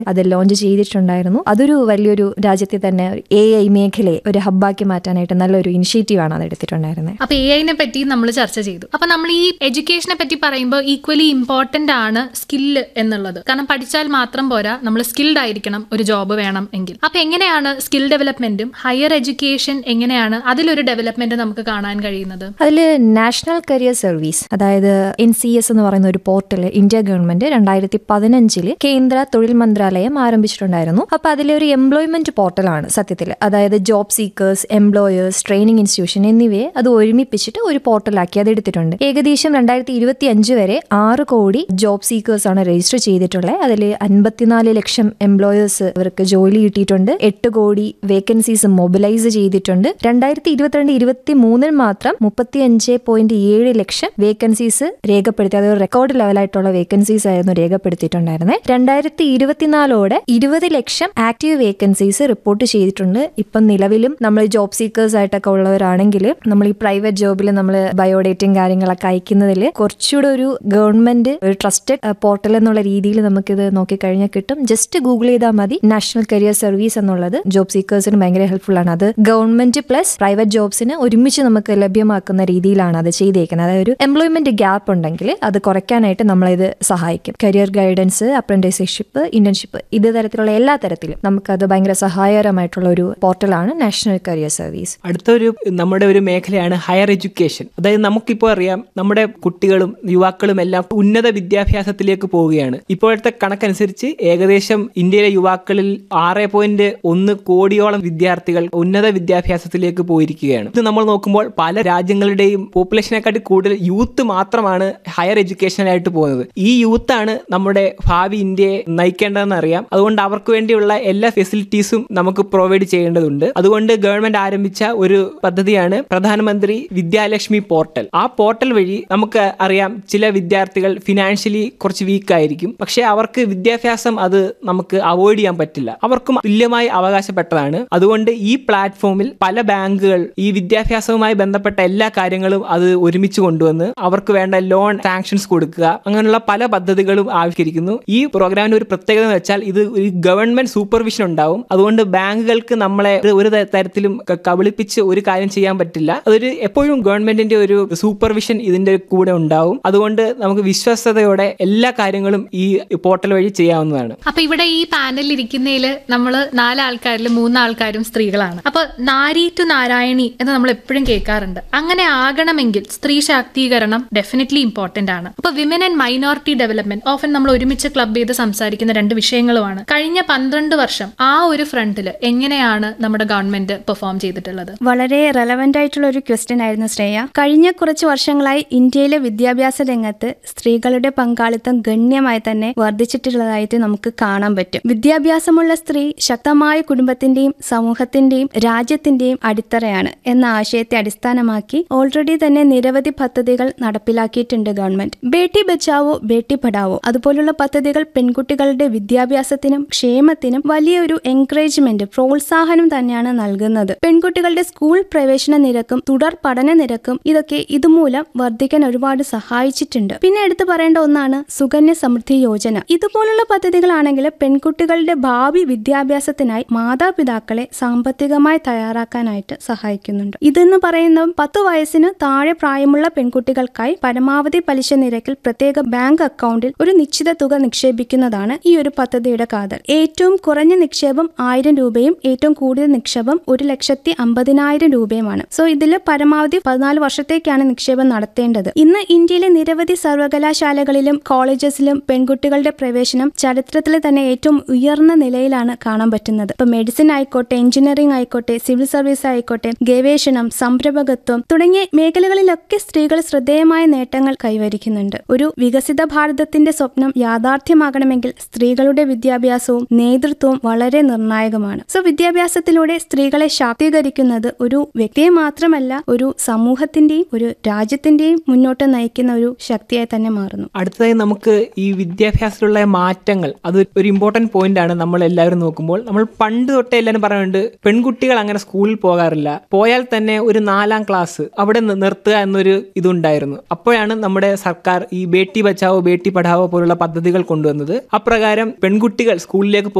അത് ലോഞ്ച് ചെയ്തിട്ടുണ്ടായിരുന്നു അതൊരു വലിയൊരു രാജ്യത്തെ തന്നെ എ ഐ മേഖലയെ ഒരു ഹബ്ബാക്കി മാറ്റാനായിട്ട് നല്ലൊരു ഇനിഷ്യേറ്റീവാണ് അത് എടുത്തിട്ടുണ്ടായിരുന്നത് അപ്പൊ എ ഐനെ പറ്റി നമ്മൾ ചർച്ച ചെയ്തു അപ്പൊ നമ്മൾ ഈ എഡ്യൂക്കേഷനെ പറ്റി പറയുമ്പോൾ ഈക്വലി ഇമ്പോർട്ടന്റ് ആണ് സ്കില്ല് എന്നുള്ളത് കാരണം പഠിച്ചാൽ മാത്രം പോരാ നമ്മൾ സ്കിൽഡ് ആയിരിക്കണം ഒരു ജോബ് വേണം എങ്കിൽ അപ്പൊ എങ്ങനെയാണ് സ്കിൽ ഡെവലപ്മെന്റും ഹയർ എഡ്യൂക്കേഷൻ എങ്ങനെയാണ് അതിലൊരു ഡെവലപ്മെന്റ് നമുക്ക് കാണാൻ കഴിയുന്നത് അതിൽ നാഷണൽ കരിയർ സർവീസ് അതായത് എൻ സി എസ് എന്ന് പറയുന്ന ഒരു പോർട്ടൽ ഇന്ത്യ ഗവൺമെന്റ് രണ്ടായിരത്തി പതിനഞ്ചില് കേന്ദ്ര തൊഴിൽ മന്ത്രാലയം ആരംഭിച്ചിട്ടുണ്ടായിരുന്നു അപ്പൊ അതിലെ ഒരു എംപ്ലോയ്മെന്റ് പോർട്ടലാണ് സത്യത്തിൽ അതായത് job seekers employers training institution എന്നിവയെ അത് ഒരുമിപ്പിച്ചിട്ട് ഒരു പോർട്ടലാക്കി അത് എടുത്തിട്ടുണ്ട് ഏകദേശം രണ്ടായിരത്തി ഇരുപത്തി അഞ്ച് വരെ ആറ് കോടി ജോബ് സീക്കേഴ്സ് ആണ് രജിസ്റ്റർ ചെയ്തിട്ടുള്ളത് അതിൽ അൻപത്തിനാല് ലക്ഷം എംപ്ലോയേഴ്സ് അവർക്ക് ജോലി കിട്ടിയിട്ടുണ്ട് എട്ട് കോടി വേക്കൻസീസ് മൊബിലൈസ് ചെയ്തിട്ടുണ്ട് രണ്ടായിരത്തി ഇരുപത്തിരണ്ട് ഇരുപത്തി മൂന്നിൽ മാത്രം മുപ്പത്തി അഞ്ച് പോയിന്റ് ഏഴ് ലക്ഷം വേക്കൻസീസ് രേഖപ്പെടുത്തി അത് റെക്കോർഡ് ലെവലായിട്ടുള്ള വേക്കൻസീസ് ആയിരുന്നു രേഖപ്പെടുത്തിയിട്ടുണ്ടായിരുന്നത് രണ്ടായിരത്തി ഇരുപത്തിനാലോടെ ഇരുപത് ലക്ഷം ആക്റ്റീവ് വേക്കൻസീസ് റിപ്പോർട്ട് ചെയ്തിട്ടുണ്ട് ഇപ്പം നിലവിലും നമ്മൾ ജോബ് സീക്കേഴ്സ് ആയിട്ടൊക്കെ ഉള്ളവരാണെങ്കിൽ നമ്മൾ ഈ പ്രൈവറ്റ് ജോബിൽ നമ്മൾ ബയോഡേറ്റയും കാര്യങ്ങളൊക്കെ അയക്കുന്നതിൽ കുറച്ചുകൂടെ ഒരു ഗവൺമെന്റ് ഒരു ട്രസ്റ്റഡ് പോർട്ടൽ എന്നുള്ള രീതിയിൽ നമുക്കിത് നോക്കിക്കഴിഞ്ഞാൽ കിട്ടും ജസ്റ്റ് ഗൂഗിൾ ചെയ്താൽ മതി നാഷണൽ കരിയർ സർവീസ് എന്നുള്ളത് ജോബ് സീക്കേഴ്സിന് ഭയങ്കര ഹെൽപ്ഫുൾ ആണ് അത് ഗവൺമെന്റ് പ്ലസ് പ്രൈവറ്റ് ജോബ്സിന് ഒരുമിച്ച് നമുക്ക് ലഭ്യമാക്കുന്ന രീതിയിലാണ് അത് ചെയ്തേക്കുന്നത് അതായത് ഒരു എംപ്ലോയ്മെന്റ് ഗ്യാപ്പ് ഉണ്ടെങ്കിൽ അത് കുറയ്ക്കാനായിട്ട് നമ്മളിത് സഹായിക്കും കരിയർ ഗൈഡൻസ് അപ്രന്റീസ്ഷിപ്പ് ഇന്റേൺഷിപ്പ് ഇത് തരത്തിലുള്ള എല്ലാ തരത്തിലും നമുക്കത് ഭയങ്കര സഹായകരമായിട്ടുള്ള ഒരു പോർട്ടലാണ് നാഷണൽ കരിയർ സർവീസ് അടുത്തൊരു നമ്മുടെ ഒരു മേഖലയാണ് ഹയർ എഡ്യൂക്കേഷൻ അതായത് നമുക്കിപ്പോൾ അറിയാം നമ്മുടെ കുട്ടികളും യുവാക്കളും എല്ലാം ഉന്നത വിദ്യാഭ്യാസത്തിലേക്ക് പോവുകയാണ് ഇപ്പോഴത്തെ കണക്കനുസരിച്ച് ഏകദേശം ഇന്ത്യയിലെ യുവാക്കളിൽ ആറ് പോയിന്റ് ഒന്ന് കോടിയോളം വിദ്യാർത്ഥികൾ ഉന്നത വിദ്യാഭ്യാസത്തിലേക്ക് പോയിരിക്കുകയാണ് ഇത് നമ്മൾ നോക്കുമ്പോൾ പല രാജ്യങ്ങളുടെയും പോപ്പുലേഷനെക്കാട്ടി കൂടുതൽ യൂത്ത് മാത്രമാണ് ഹയർ എഡ്യൂക്കേഷനായിട്ട് പോകുന്നത് ഈ യൂത്താണ് നമ്മുടെ ഭാവി ഇന്ത്യയെ നയിക്കേണ്ടതെന്ന് അറിയാം അതുകൊണ്ട് അവർക്ക് വേണ്ടിയുള്ള എല്ലാ ഫെസിലിറ്റീസും നമുക്ക് പ്രൊവൈഡ് ചെയ്യേണ്ടതുണ്ട് അതുകൊണ്ട് ഗവൺമെന്റ് ആരംഭിച്ച ഒരു പദ്ധതിയാണ് പ്രധാനമന്ത്രി വിദ്യാലക്ഷ്മി പോർട്ടൽ ആ പോർട്ടൽ വഴി നമുക്ക് അറിയാം ചില വിദ്യാർത്ഥികൾ ഫിനാൻഷ്യലി കുറച്ച് വീക്ക് ആയിരിക്കും പക്ഷേ അവർക്ക് വിദ്യാഭ്യാസം അത് നമുക്ക് അവോയ്ഡ് ചെയ്യാൻ പറ്റില്ല അവർക്കും തുല്യമായി അവകാശപ്പെട്ടതാണ് അതുകൊണ്ട് ഈ പ്ലാറ്റ്ഫോമിൽ പല ബാങ്കുകൾ ഈ വിദ്യാഭ്യാസവുമായി ബന്ധപ്പെട്ട എല്ലാ കാര്യങ്ങളും അത് ഒരുമിച്ച് കൊണ്ടുവന്ന് അവർക്ക് വേണ്ട ലോൺ സാങ്ഷൻസ് കൊടുക്കുക അങ്ങനെയുള്ള പല പദ്ധതികളും ആവിഷ്കരിക്കുന്നു ഈ പ്രോഗ്രാമിന്റെ ഒരു പ്രത്യേകത എന്ന് വെച്ചാൽ ഇത് ഒരു ഗവൺമെന്റ് സൂപ്പർവിഷൻ ഉണ്ടാവും അതുകൊണ്ട് ബാങ്കുകൾക്ക് നമ്മളെ ഒരു- ഒരു ത- തരത്തിലും ക- കബളിപ്പിച്ച് ഒരു കാര്യം ചെയ്യാൻ പറ്റില്ല അതൊരു എപ്പോഴും ഗവൺമെന്റിന്റെ ഒരു സൂപ്പർവിഷൻ ഇതിന്റെ കൂടെ ഉണ്ടാവും അതുകൊണ്ട് നമുക്ക് വിശ്വസ്തയോടെ എല്ലാ കാര്യങ്ങളും ഈ പോർട്ടൽ വഴി ചെയ്യാവുന്നതാണ് അപ്പൊ ഇവിടെ ഈ പാനലിൽ ഇരിക്കുന്നതിൽ നമ്മൾ നാലാൾക്കാരിൽ മൂന്നാൾക്കാരും സ്ത്രീകളാണ് അപ്പൊ നാരി ടു നാരായണി എന്ന് നമ്മൾ എപ്പോഴും കേൾക്കാറുണ്ട് അങ്ങനെ ആകണമെങ്കിൽ സ്ത്രീ ശാക്തീകരണം ഡെഫിനറ്റ്ലി ഇമ്പോർട്ടന്റ് ആണ് അപ്പൊ women and minority development often നമ്മൾ ഒരുമിച്ച് ക്ലബ് ചെയ്ത് സംസാരിക്കുന്ന രണ്ട് വിഷയങ്ങളുമാണ് കഴിഞ്ഞ പന്ത്രണ്ട് വർഷം ആ ഒരു ഫ്രണ്ടിൽ എങ്ങനെയാണ് നമ്മുടെ ഗവൺമെന്റ് പെർഫോം ചെയ്തിട്ടുള്ളത് വളരെ റെലവെന്റ് ആയിട്ടുള്ള ഒരു ക്വസ്റ്റ്യൻ ആയിരുന്നു ശ്രേയ കഴിഞ്ഞ കുറച്ച് വർഷങ്ങളായി ഇന്ത്യയിലെ വിദ്യാഭ്യാസ രംഗത്ത് സ്ത്രീകളുടെ പങ്കാളിത്തം ഗണ്യമായി തന്നെ വർദ്ധിച്ചിട്ടുള്ളതായിട്ട് നമുക്ക് കാണാൻ പറ്റും വിദ്യാഭ്യാസമുള്ള സ്ത്രീ ശക്തമായ കുടുംബത്തിന്റെയും സമൂഹത്തിന്റെയും രാജ്യത്തിന്റെയും അടിത്തറയാണ് എന്ന ആശയത്തെ അടിസ്ഥാനമാക്കി ഓൾറെഡി തന്നെ നിരവധി പദ്ധതികൾ നടപ്പിലാക്കിയിട്ടുണ്ട് ഗവൺമെന്റ് ബേട്ടി ബച്ചാവോ ബേട്ടി പഠാവോ അതുപോലുള്ള പദ്ധതികൾ പെൺകുട്ടികളുടെ വിദ്യാഭ്യാസത്തിനും ക്ഷേമത്തിനും വലിയൊരു എൻകറേജ്മെന്റ് പ്രോത്സാഹനം തന്നെയാണ് നൽകുന്നത് പെൺകുട്ടികളുടെ സ്കൂൾ പ്രവേശന നിരക്കും തുടർ പഠന നിരക്കും ഇതൊക്കെ ഇതുമൂലം വർദ്ധിക്കാൻ ഒരുപാട് സഹായിച്ചിട്ടുണ്ട് പിന്നെ എടുത്തു പറയേണ്ട ഒന്നാണ് സുകന്യ സമൃദ്ധി യോജന ഇതുപോലുള്ള പദ്ധതികളാണെങ്കിൽ പെൺകുട്ടികളുടെ ഭാവി വിദ്യാഭ്യാസത്തിനായി മാതാപിതാക്കളെ സാമ്പത്തികമായി തയ്യാറാക്കാനായിട്ട് സഹായിക്കുന്നുണ്ട് ഇതെന്ന് പറയുന്ന പത്ത് വയസ്സിന് താഴെ പ്രായമുള്ള പെൺകുട്ടികൾക്കായി പരമാവധി പലിശ നിരക്കിൽ പ്രത്യേക ബാങ്ക് അക്കൗണ്ടിൽ ഒരു നിശ്ചിത തുക നിക്ഷേപിക്കുന്നതാണ് ഈ ഒരു പദ്ധതിയുടെ കാതൽ ഏറ്റവും കുറഞ്ഞ നിക്ഷേപം ആയിരം രൂപയും ഏറ്റവും കൂടുതൽ നിക്ഷേപം ഒരു ലക്ഷത്തി അമ്പതിനായിരം രൂപയുമാണ് സോ ഇതിൽ പരമാവധി പതിനാല് വർഷത്തേക്കാണ് നിക്ഷേപം നടത്തേണ്ടത് ഇന്ന് ഇന്ത്യയിലെ നിരവധി സർവകലാശാലകളിലും കോളേജസിലും പെൺകുട്ടികളുടെ പ്രവേശനം ചരിത്രത്തിലെ തന്നെ ഏറ്റവും ഉയർന്ന നിലയിലാണ് കാണാൻ പറ്റുന്നത് ഇപ്പൊ മെഡിസിൻ ആയിക്കോട്ടെ എഞ്ചിനീയറിംഗ് ആയിക്കോട്ടെ സിവിൽ സർവീസ് ആയിക്കോട്ടെ ഗവേഷണം സംരംഭകത്വം തുടങ്ങിയ മേഖലകളിലൊക്കെ സ്ത്രീകൾ ശ്രദ്ധേയമായ നേട്ടങ്ങൾ കൈവരിക്കുന്നുണ്ട് ഒരു വികസിത ഭാരതത്തിന്റെ സ്വപ്നം യാഥാർത്ഥ്യമാകണമെങ്കിൽ സ്ത്രീകളുടെ വിദ്യാഭ്യാസവും നേതൃത്വവും വളരെ നിർണായകമാണ് സോ വിദ്യാഭ്യാസത്തിലൂടെ സ്ത്രീകളെ ശാക്തീകരിക്കുന്നത് ഒരു വ്യക്തിയെ മാത്രമല്ല ഒരു സമൂഹത്തിന്റെയും ഒരു രാജ്യത്തിന്റെയും മുന്നോട്ട് നയിക്കുന്ന ഒരു ശക്തിയായി തന്നെ മാറുന്നു അടുത്തതായി നമുക്ക് ഈ വിദ്യാഭ്യാസത്തിലുള്ള മാറ്റങ്ങൾ അത് ഒരു ഇമ്പോർട്ടന്റ് പോയിന്റ് ആണ് നമ്മൾ എല്ലാവരും നോക്കുമ്പോൾ നമ്മൾ പണ്ട് തൊട്ടേ എല്ലാവരും പറയുന്നുണ്ട് പെൺകുട്ടികൾ അങ്ങനെ സ്കൂളിൽ പോകാറില്ല പോയാൽ തന്നെ ഒരു നാലാം ക്ലാസ് അവിടെ നി- നിർത്തുക എന്നൊരു ഇതുണ്ടായിരുന്നു അപ്പോഴാണ് നമ്മുടെ സർക്കാർ ഈ ബേട്ടി ബച്ചാവോ ബേട്ടി പഠാവോ പോലുള്ള പദ്ധതികൾ കൊണ്ടുവന്നത് അപ്രകാരം പെൺ പെൺകുട്ടികൾ സ്കൂളിലേക്ക്